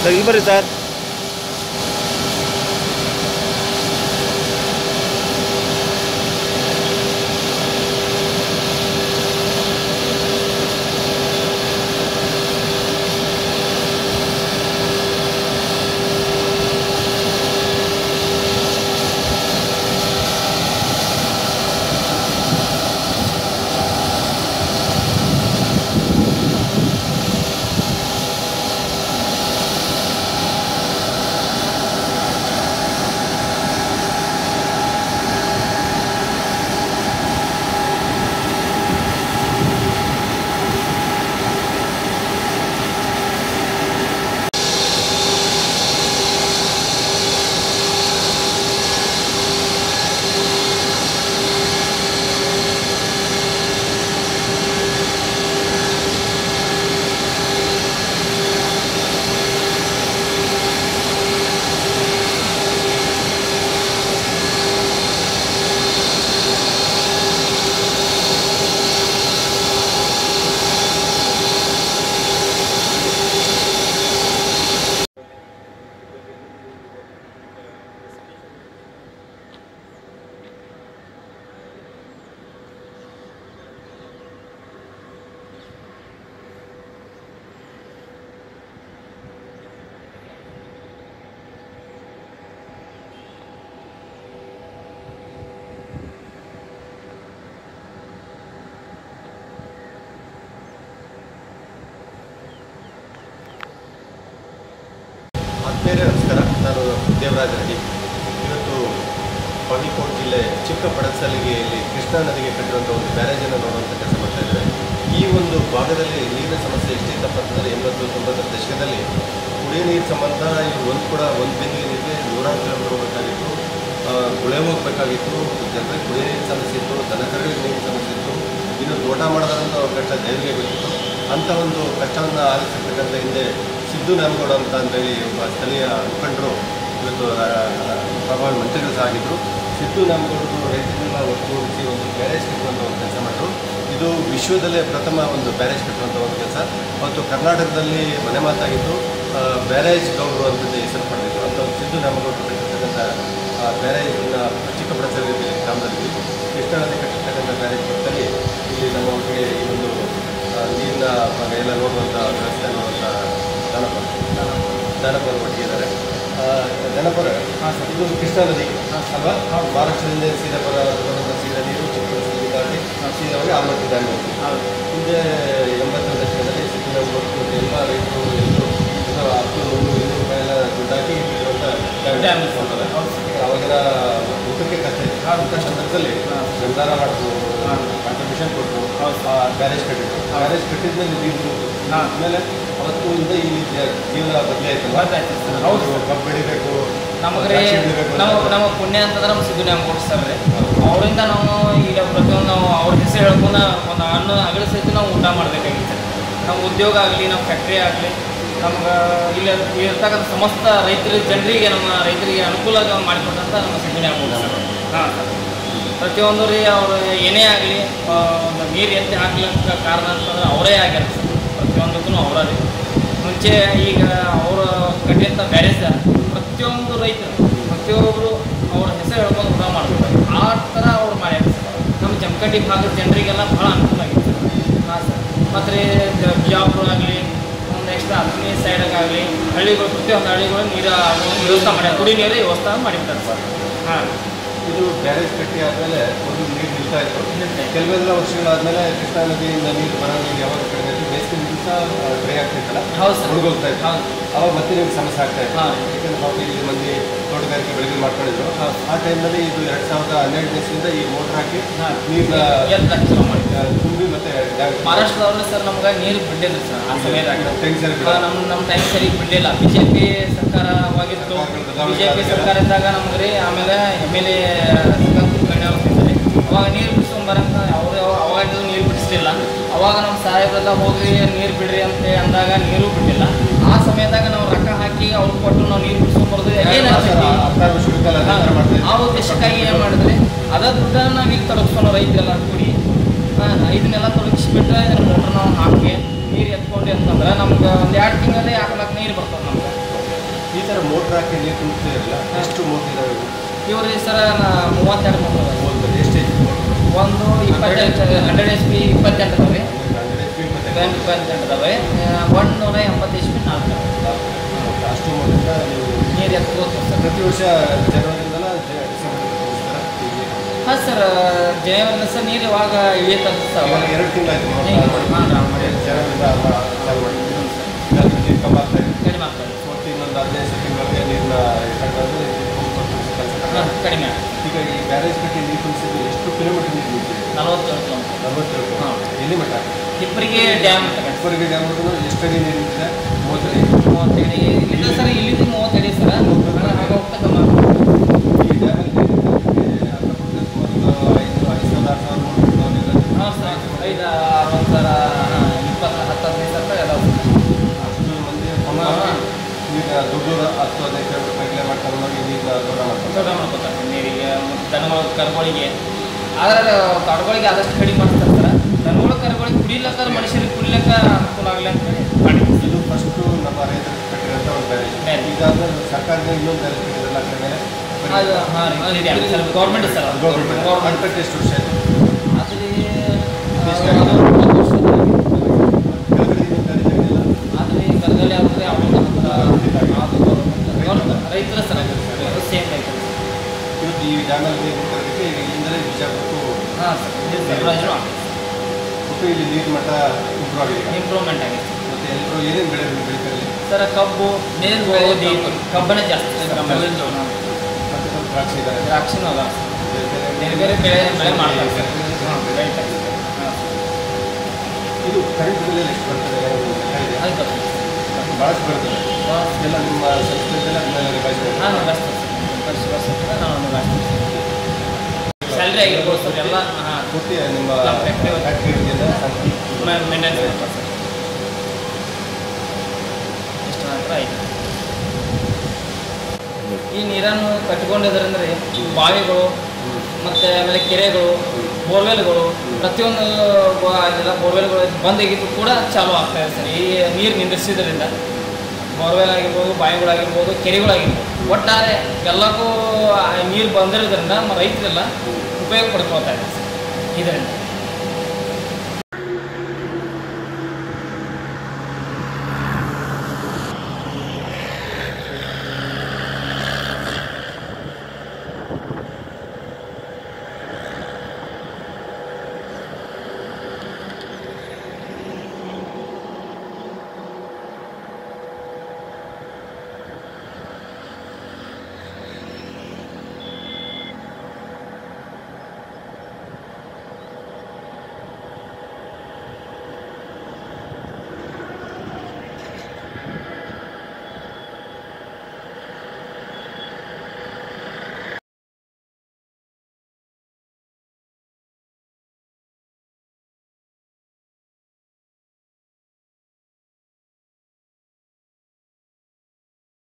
Sir ಇಲ್ಲಿ ಬರ್ರಿ sir ಆತ್ಮೀಯರೇ ನಮಸ್ಕಾರ ನಾನು ದೇವರಾಜ ರೆಡ್ಡಿ ಇವತ್ತು ಬಾಗಲಕೋಟೆ ಜಿಲ್ಲೆ ಚಿಕ್ಕ ಪಡಸಲಿಗೆಯಲ್ಲಿ ಕೃಷ್ಣಾ ನದಿಗೆ ಕಟ್ಟಿರುವಂಥ ಒಂದು ಬ್ಯಾರೇಜನ್ನು ನೋಡುವಂಥ ಕೆಲಸ ಮಾಡ್ತಾ ಇದ್ದಾರೆ ಈ ಒಂದು ಭಾಗದಲ್ಲಿ ನೀರಿನ ಸಮಸ್ಯೆ ಎಷ್ಟಿತ್ತಪ್ಪ ಅಂತಂದರೆ ಎಂಬತ್ತು ತೊಂಬತ್ತರ ದಶಕದಲ್ಲಿ ಕುಡಿಯೋ ನೀರು ಸಂಬಂಧ ಇಲ್ಲಿ ಒಂದು ಕೂಡ ಒಂದು ಬಿಂದಿಗೆ ನೀರಿಗೆ ನೂರಾರು ಕಿಲೋಮೀಟರ್ ಹೋಗಬೇಕಾಗಿತ್ತು ಆ, ಗುಳೆ ಹೋಗಬೇಕಾಗಿತ್ತು ಜನರಿಗೆ ಕುಡಿಯೋ ನೀರಿನ ಸಮಸ್ಯೆ ಇತ್ತು ದನಕರುಗಳಿಗೆ ನೀರಿನ ಸಮಸ್ಯೆ ಇತ್ತು ಇನ್ನು ತೋಟ ಮಾಡೋದ್ರಿಂದ ಅವ್ರ ಕಷ್ಟ ದೇವರಿಗೆ ಗೊತ್ತಿತ್ತು ಅಂಥ ಒಂದು ಕಷ್ಟವನ್ನು ಆಲಿಸಿರ್ತಕ್ಕಂಥ ಹಿಂದೆ ಸಿದ್ದು ನಾಮಗೌಡ ಅಂತ ಅಂತೇಳಿ ಒಬ್ಬ ಸ್ಥಳೀಯ ಮುಖಂಡರು ಇವತ್ತು ಆ, ಪ್ರಭಾವಿ ಮಂತ್ರಿಗಳು ಸಹ ಆಗಿದ್ದರು ಸಿದ್ದು ನಾಮಗೌಡರು ರೈತರನ್ನೆಲ್ಲ ಒಟ್ಟುಗೂಡಿಸಿ ಒಂದು ಬ್ಯಾರೇಜ್ ಕಟ್ಟುವಂಥ ಒಂದು ಕೆಲಸ ಮಾಡಿದ್ರು ಇದು ವಿಶ್ವದಲ್ಲೇ ಪ್ರಥಮ ಒಂದು ಬ್ಯಾರೇಜ್ ಕಟ್ಟುವಂಥ ಒಂದು ಕೆಲಸ ಮತ್ತು ಕರ್ನಾಟಕದಲ್ಲಿ ಮನೆ ಮಾತಾಗಿದ್ದು ಆ, ಬ್ಯಾರೇಜ್ ಗೌಡರು ಅಂತ ಹೆಸರು ಪಡೆದಿದ್ರು ಅಂತ ಒಂದು ಸಿದ್ದು ನಾಮಗೌಡರು ಕಟ್ಟಿರ್ತಕ್ಕಂಥ ಆ ಬ್ಯಾರೇಜನ್ನ ಚಿಕ್ಕಬಳ್ಳಾಪುರ ಗ್ರಾಮದಲ್ಲಿ ಕೃಷ್ಣಾ ನದಿ ಕಟ್ಟಿರ್ತಕ್ಕಂಥ ಬ್ಯಾರೇಜ್ ಪಕ್ಕದಲ್ಲಿ ಇಲ್ಲಿ ನಮ್ಮ ಒಟ್ಟಿಗೆ ಈ ಒಂದು ಆ, ನೀರಿನ ಭಾಗ ಎಲ್ಲ ನೋಡುವಂಥ ವ್ಯವಸ್ಥೆ ನೋಡುವಂಥ ದಾನಪರ ದಾನಪರ ಒಟ್ಟಿಗೆ ಇದ್ದಾರೆ ಆ, ದಾನಪರ ಇದು ಕೃಷ್ಣಾ ನದಿ ಅಲ್ವಾ ಮಹಾರಾಷ್ಟ್ರದಿಂದ ಸೀದಾ ಬರ ಬರುವಂಥ ಸೀದಾ ನೀರು ಚಿಕ್ಕಬಳ್ಳಾಪುರ ದಾಟಿ ಸೀದಾ ಹೋಗಿ ಆಮದು ಡ್ಯಾಮ್ ಹೋಗ್ತದೆ ಹಿಂದೆ ಎಂಬತ್ತರ ದಶಕದಲ್ಲಿ ಸಿಕ್ಕಿನ ಮತ್ತು ಎಲ್ಲ ರೈತರು ಎಲ್ಲರೂ ಇದು ಹತ್ತು ನೂರು ಇನ್ನೂರು ರೂಪಾಯಿ ಎಲ್ಲ ದುಡ್ಡಾಕಿ ಇಟ್ಟಿರುವಂಥ ಡ್ಯಾಮ್ ಇಟ್ಕೊಂಡಾರೆ ಅವಾಗಿನ ಊಟಕ್ಕೆ ಕಷ್ಟ ಇತ್ತು ಆ ಊಟ ಸಂದರ್ಭದಲ್ಲಿ ನಿರ್ಧಾರ ಮಾಡಿದ್ರು ಕಾಂಟ್ರಿಬ್ಯೂಷನ್ ಕೊಟ್ಟರು ಆ ಬ್ಯಾರೇಜ್ ಕಟ್ಟಿದ್ರು ಆ ಬ್ಯಾರೇಜ್ ಕಟ್ಟಿದ್ಮೇಲೆ ನೀರು ಆಮೇಲೆ ಅವತ್ತಿನಿಂದ ಈ ಜ- ಜೀವನ ಬದಲಾಯ್ತಲ್ಲ ಬದಲಾಯ್ತು ಸರ್. ಹೌದು ಹೌದು ಕಬ್ಬು ಬೆಳಿಬೇಕು ನಮಗೆ ದ್ರಾಕ್ಷಿ ಬೆಳಿಬೇಕು ನಾವು ಅಂತ. ನಮ್ಮ ಪುಣ್ಯ ಅಂತಂದ್ರೆ ನಮ್ಮ ಸಿದ್ದು ನ್ಯಾಮ್ ಕೊಡ್ತಾರೆ ಅವರಿಂದ ನಾವು ಈಗ ಪ್ರತಿಯೊಂದು ನಾವು ಅವ್ರ ಹೆಸರು ಹೇಳ್ಕೊಂಡು ಒಂದು ಅನ್ನ ಅಗಳ ಸಹಿತ ನಾವು ಊಟ ಮಾಡಬೇಕಾಗಿತ್ತು ನಮ್ಮ ಉದ್ಯೋಗ ಆಗಲಿ ನಮ್ಮ ಫ್ಯಾಕ್ಟ್ರಿ ಆಗಲಿ ನಮ್ಗೆ ಇಲ್ಲಿ ಇರ್ತಕ್ಕಂಥ ಸಮಸ್ತ ರೈತರ ಜನರಿಗೆ ನಮ್ಮ ರೈತರಿಗೆ ಅನುಕೂಲ ಮಾಡಿಕೊಟ್ಟಂತ ನಮ್ಮ ಸಿದ್ದು ನ್ಯಾಮ್ ಸರ್ ಹಾಂ ಪ್ರತಿಯೊಂದು ರೀ ಅವರು ಏನೇ ಆಗಲಿ ಒಂದು ನೀರು ಎತ್ತಿ ಹಾಕ್ಲಿಕ್ಕೆ ಕಾರಣ ಅಂತಂದ್ರೆ ಅವರೇ ಆಗ್ಯಾರ ಸರ್ ಪ್ರತಿಯೊಂದಕ್ಕೂ ಅವರೇ ಮುಂಚೆ ಈಗ ಅವರು ಕಟ್ಟಿದಂಥ ಬ್ಯಾರೇಜ್ ಪ್ರತಿಯೊಂದು ರೈತರು ಪ್ರತಿಯೊಬ್ಬರು ಅವ್ರ ಹೆಸರು ಹೇಳ್ಕೊಂಡು ಊಟ ಮಾಡ್ತಾರೆ ಆ ಥರ ಅವ್ರು ಮಾಡ್ಯಾರ ಸರ್ ನಮ್ಮ ಜಮಖಂಡಿ ಭಾಗದ ಜನರಿಗೆಲ್ಲ ಭಾಳ ಅನುಕೂಲ ಆಗಿತ್ತು ಸರ್ ಹಾಂ ಸರ್ ಮತ್ತು ರೀ ಜ- ಬಿಜಾಪುರ ಆಗಲಿ ನೆಕ್ಸ್ಟ್ ಹತ್ತನೇ ಸೈಡಾಗಲಿ ಹಳ್ಳಿಗಳು ಪ್ರತಿಯೊಂದು ಹಳ್ಳಿಗಳು ನೀರು ಆಗುವಂಗೆ ವ್ಯವಸ್ಥೆ ಮಾಡ್ಯಾರ ಕುಡಿ ನೀರು ವ್ಯವಸ್ಥೆ ಮಾಡಿರ್ತಾರೆ ಸರ್ ಹಾಂ ಇದು ಬ್ಯಾರೇಜ್ ಕಟ್ಟಿ ಆದಮೇಲೆ ಒಂದು ನೀರು ನಿಲ್ತಾ ಇತ್ತು ಕೆಲವೆಲ್ಲ ವರ್ಷಗಳಾದ್ಮೇಲೆ ಕೃಷ್ಣಾ ನದಿಯಿಂದ ನೀರು ಬರೋ ನೀರು ಯಾವಾಗ ಕಡಿಮೆ ಆಯ್ತು ಬೇಸಿಗೆ ನೀರು ಸಹ ಡ್ರೈ ಆಗ್ತಿತ್ತಲ್ಲ ಹೌದು ಸರ್. ಮುಳುಗೋಗ್ತಾ ಇತ್ತು ಹೌದು. ಅವಾಗ ಮತ್ತೆ ನಿಮ್ಗೆ ಸಮಸ್ಯೆ ಆಗ್ತಾ ಇತ್ತು ಹಾಂ. ಯಾಕಂದ್ರೆ ಪಾಪ ಇಲ್ಲಿ ಮಂದಿ ತೋಟಗಾರಿಕೆ ಬೆಳೆಗಳು ಮಾಡ್ಕೊಂಡಿದ್ರು ಹೌದು. ಆ ಟೈಮ್ನಲ್ಲಿ ಇದು ಎರಡು ಸಾವಿರದ ಹನ್ನೆರಡು ಇಸ್ವಿಯಿಂದ ಈ ಮೋಟ್ರ್ ಹಾಕಿ ಹಾಂ. ನೀರನ್ನ ಎತ್ತ ಚಲೋ ಮಾಡಿ ತುಂಬಿ ಮತ್ತೆ ಡ್ಯಾಮ್ ಮಹಾರಾಷ್ಟ್ರದವ್ರು ಸರ್ ನಮ್ಗೆ ನೀರು ಬಿಟ್ಟಿಲ್ಲ ಸರ್ ಆ ಸಮಯದಾಗ ಟೆಂಕ್ ಸರಿ ಆ, ನಮ್ಮ ನಮ್ಮ ಟೈಮ್ ಸರಿ ಬಿಡಲಿಲ್ಲ ಬಿ ಜೆ ಪಿ ಸರ್ಕಾರವಾಗಿತ್ತು ಸರ್ಕಾರಗಳು ಬದಲಾವಣೆ ಬಿ ಜೆ ಪಿ ಆದ್ಮೇಲೆ? ಸರ್ಕಾರ ಇದ್ದಾಗ ನಮ್ಗೆ ರೀ ಆಮೇಲೆ ಎಮ್ ಎಲ್ ಎ ಗಣ್ಯವ್ರು ಅವಾಗ ನೀರು ಬಿಡಿಸ್ಕೊಂಬರಂತ ಅವರು ಅವಾಗ ನೀರು ಬಿಡಿಸ್ಲಿಲ್ಲ ಅವಾಗ ನಮ್ಮ ಸಾಹೇಬ್ರೆಲ್ಲ ಹೋಗ್ರಿ ನೀರು ಬಿಡ್ರಿ ಅಂತ ಅಂದಾಗ ನೀರು ಬಿಟ್ಟಿಲ್ಲ ಆ ಸಮಯದಾಗ ನಾವು ರೊಕ್ಕ ಹಾಕಿ ಅವ್ರು ಕೊಟ್ಟು ನಾವು ನೀರು ಬಿಡಿಸ್ಕೊಂಬರೋದು ಏನಾಗ್ತೈತಿ ಹತ್ತಾರು ವರ್ಷಗಳ ಕಾಲ ಅದೇ ಥರ ಮಾಡ್ತಾ ಇದ್ರು. ಆ ಉದ್ದೇಶಕ್ಕಾಗಿ ಏನು ಮಾಡಿದ್ರಿ ಅದ ದುಡ್ಡನ್ನು ನಾವು ಈಗ ತೊಡಗಿಸ್ಕೊಂಡು ರೈತರೆಲ್ಲ ಕೂಡಿ ಹಾಂ ಇದನ್ನೆಲ್ಲ ತೊಡಗಿಸ್ಬಿಟ್ರೆ ಮೋಟ್ರ್ ನಾವು ಹಾಕಿ ನೀರು ಎತ್ಕೊಂಡು ಅಂತಂದ್ರೆ ನಮ್ಗೆ ಒಂದು ಎರಡು ತಿಂಗಳಲ್ಲಿ ಹಾಕ್ಲಕ್ಕೆ ನೀರು ಬರ್ತದೆ ನಮ್ಗೆ ಥರ ಮೋಟ್ರ್ ಹಾಕಿ ನೀರು ತುಂಬ್ತಿರಲ್ಲ ಎಷ್ಟು ಮೋಟ್ರ್ ಇದಾವೆ ಇವು? ಇವ್ರಿ ಸರ ಮೂವತ್ತೆರಡು ಮೂರು ಒಂದು ಎಷ್ಟು ಎಚ್ ಪಿ ಮೋಟ್ರ್ ಒಂದು ಇಪ್ಪತ್ತೆಂಟು ಹಂಡ್ರೆಡ್ ಎಚ್ ಪಿ ಇಪ್ಪತ್ತೆಂಟು ಅದಾವೆ ಹಂಡ್ರೆಡ್ ಎಚ್ ಪಿ ಇಪ್ಪತ್ತೆಂಟು ಇಪ್ಪತ್ತೆಂಟು ಅದಾವೆ ಒಂದು ನೂರ ಎಂಬತ್ತು ಎಚ್ ಪಿ ನಾಲ್ಕು ಅಷ್ಟು ಮೋಟ್ರಿಂದ ನೀವು ನೀರು ಎತ್ಕೋತ ಸರ್ ಪ್ರತಿ ವರ್ಷ ಜನವರಿಯಿಂದಲ ಡಿಸೆಂಬರ್ ತಗೋಸ್ತಾರ ಹೀಗೆ ಹಾಂ ಸರ್ ಜನವರಿ ಸರ್ ನೀರು ಇವಾಗ ಇಳಿಯುತ್ತೆ ಸರ್ ಇವಾಗ ಎರಡು ತಿಂಗಳಾಯ್ತು ಹೀಗೆ ಹಾಂ ನಾವು ಮಾಡಿ ಜನವರಿಂದ ಚಾಲು ಮಾಡಿ ಇದಾದ್ಮೇಲೆ ನೀರು ಕಮ್ಮಿ ಆಗ್ತಾ ಇದೆ ಕಡಿಮೆ ಆಗ್ತದೆ ಒಟ್ಟು ಇನ್ನೊಂದು ಹದಿನೈದು ಸೆಕೆಂಡ್ವರೆಗೆ ನೀರಿನ ಕಂಡು ಕೆಲಸ ಹಾಂ ಕಡಿಮೆ ಆಗ್ತದೆ ಈಗ ಈ ಬ್ಯಾರೇಜ್ ಕಟ್ಟಿ ನೀರು ತುಂಬಿಸಿದ್ದು ಎಷ್ಟು ಕಿಲೋಮೀಟರ್ ನೀರು ನಿಂತಿದೆ ನಲವತ್ತೇಳು ಕಿಲೋಮೀಟರ್ ನಲವತ್ತೇಳು ಹಾಂ. ಎಲ್ಲಿ ಮಟ್ಟ ಇಬ್ಬರಿಗೆ ಡ್ಯಾಮ್ ಅಂತ ಕಟ್ಟಿ ಇಬ್ಬರಿಗೆ ಡ್ಯಾಮ್ ಎಷ್ಟು ಅಡಿ ನೀರು ನಿಂತಿದೆ ಮೂವತ್ತಡಿ ಮೂವತ್ತಡಿ ಇಲ್ಲಿಂದ ಸರ್ ಇಲ್ಲಿಂದ ಮೂವತ್ತಡಿ ಸರ್ ಆಗ ಹೋಗ್ತಾ ಕಮ್ಮಿ ಈ ಡ್ಯಾಮಲ್ಲಿ ಅಕ್ಕಪಕ್ಕದ ಐದು ಐದು ಸಾವಿರ ಆರು ಸಾವಿರ ಮೂರು ಹಾಂ ಸರ್ ಐದು ಅರವತ್ತು ಸಾವಿರ ಹಾಂ ಇಪ್ಪತ್ತು ಹತ್ತು ಹದಿನೈದು ಸಾವಿರ ಎಲ್ಲ ಅಷ್ಟು ಮಂದಿ ಈಗ ದುಡ್ಡು ಹತ್ತು ಹದಿನೈದು ಕಿಲೋಮೀಟರ್ ಪೈಕ್ಲೆ ಮಾಡ್ಕೊಂಡು ಹೋಗಿ ನೀರನ್ನ ದೊಡ್ಡ ಮಾಡ್ತಾರೆ ದೊಡ್ಡ ಮಾಡ್ಕೊತಾರೆ ನೀರಿಗೆ ಮತ್ತು ದನಗಳ ಕರುಗಳಿಗೆ ಆದರೆ ತೋಟಗಳಿಗೆ ಆದಷ್ಟು ಕಡಿಮೆ ಮಾಡ್ತಾರೆ ಸರ್ ದನಗಳ ಕರುಗಳಿಗೆ ಕುಡಿಲಕ್ಕ ಮನುಷ್ಯರಿಗೆ ಕುಡಿಲಕ್ಕ ಅನುಕೂಲ ಆಗಲಿ ಅಂತ ಹೇಳಿ ಮಾಡಿದ್ದೀವಿ ಇದು ಫಸ್ಟು ನಮ್ಮ ರೈತರಿಗೆ ಕಟ್ಟಿರೋಂಥ ಒಂದು ಬ್ಯಾರೇಜ್ ಬ್ಯಾರೇಜ್. ಇದಾದ್ಮೇಲೆ ಸರ್ಕಾರದಿಂದ ಇನ್ನೊಂದು ಬ್ಯಾರೇಜ್ ಕಟ್ಟಿದ್ರಲ್ಲ ಅದ್ರ ಮೇಲೆ ಅದು ಹಾಂ ರೀ ಇದೆ sir government sir government government ಕಟ್ಟಿ ಎಷ್ಟು ವರ್ಷ ಆಯಿತು ಅದು ರೀ, ಎಷ್ಟು ಅದು ಆಗಿದೆ? ಒಂದು ವರ್ಷದ ಕೆಳಗಡೆ ಇನ್ನೊಂದು ಬ್ಯಾರೇಜ್ ಆಗಿಲ್ಲ ಆದರೆ ಗದಗಲ್ಲಿ ಆದರೆ ಅವ್ರ ಹತ್ರ ಅದು ಗೌರ್ಮೆಂಟ್ ರೈತರ ಸರ್ ಅದು ಸೇಮ್ ರೈತರು ಇವತ್ತು ಈ ಡ್ಯಾಮಲ್ಲಿ ನೀರು ಬರೋದಕ್ಕೆ ಈಗ ಇಲ್ಲಿಂದಲೇ ಬಿಜಾಪುರಕ್ಕೂ ಹಾಂ ಸರ್ ಸರ್ವರಾಜನು ಒಟ್ಟು ಇಲ್ಲಿ ನೀರು ಮಟ್ಟ ಇಂಪ್ರೂವ್ ಆಗಿದೆ ಈಗ. ಇಂಪ್ರೂವ್ಮೆಂಟ್ ಆಗಿದೆ ಮತ್ತೆ ಎಲ್ಲರೂ ಏನೇನು ಬೆಳೆ ಬೆಳೀತಾರೆ ಇಲ್ಲಿ? ಸರ್ ಕಬ್ಬು ಮೇನ್ ಗೋಧಿ ಕಬ್ಬನೇ ಜಾಸ್ತಿ ಸರ್ ನಮ್ಮಲ್ಲಿ. ಮತ್ತೆ ಸ್ವಲ್ಪ ದ್ರಾಕ್ಷಿ ಇದ್ದಾರೆ ದ್ರಾಕ್ಷಿನೂ ಅದ ಬೇರೆ ಬೇರೆ ಬೆಳೆ ಬೆಳೆ ಮಾಡ್ತಾರೆ ಸರ್ ಹಾಂ ಬೆಳಿತಾರೆ ಹಾಂ ಇದು ಕರೆಂಟ್ ಬಿಲ್ ಎಷ್ಟು ಬರ್ತದೆ ಏನಾದ್ರು ಲೆಕ್ಕ ಇದೆಯಾ? ಆಯ್ತು ಭಾಳಷ್ಟು ಬರ್ತದೆ ಎಲ್ಲ ನಿಮ್ಮ ಸಂಸ್ಥೆದಲ್ಲಿ ಅದನ್ನೆಲ್ಲ ರಿವೈಸ್ ಮಾಡಿ ನಾನು ನಿಭಾಯಿಸ್ತೀನಿ ಸರ್ ವರ್ಷ ವರ್ಷಕ್ಕೆ ನಾನು ನಿಭಾಯಿಸ್ತೀನಿ ಸ್ಯಾಲ್ರಿ ಆಗಿರ್ಬೋದು ಸರ್ ಎಲ್ಲ ಹಾಂ ಪೂರ್ತಿ ನಿಮ್ಮ ನಮ್ಮ factory ಒಂದು- ಫ್ಯಾಕ್ಟ್ರಿ ಮೇಂಟೆನೆನ್ಸ್ ಮಾಡ್ತಾರೆ ಸರ್ ಇಷ್ಟು ಮಾತ್ರ ಆಯ್ತು ಈ ನೀರನ್ನು ಕಟ್ಟಿಕೊಂಡಿದ್ರಂದ್ರೆ ಬಾವಿಗಳು ಮತ್ತು ಆಮೇಲೆ ಕೆರೆಗಳು ಬೋರ್ವೆಲ್ಗಳು ಪ್ರತಿಯೊಂದು ಬ- ಇದೆಲ್ಲ ಬೋರ್ವೆಲ್ಗಳು ಬಂದಾಗಿದ್ದು ಕೂಡ ಚಾಲೂ ಆಗ್ತಾ ಇದೆ ಸರ್ ಈ ನೀರು ನಿಂದಿರಿಸಿದ್ರಿಂದ ಬೋರ್ವೆಲ್ ಆಗಿರ್ಬೋದು ಬಾವಿಗಳಾಗಿರ್ಬೋದು ಕೆರೆಗಳಾಗಿರ್ಬೋದು ಒಟ್ಟಾರೆ ಎಲ್ಲಕ್ಕೂ ಆ ನೀರು ಬಂದಿರೋದ್ರಿಂದ ನಮ್ಮ ರೈತರೆಲ್ಲ ಉಪಯೋಗ ಪಡ್ಕೊಳ್ತಾ ಇದ್ದಾರೆ ಸರ್ ಇದರಿಂದ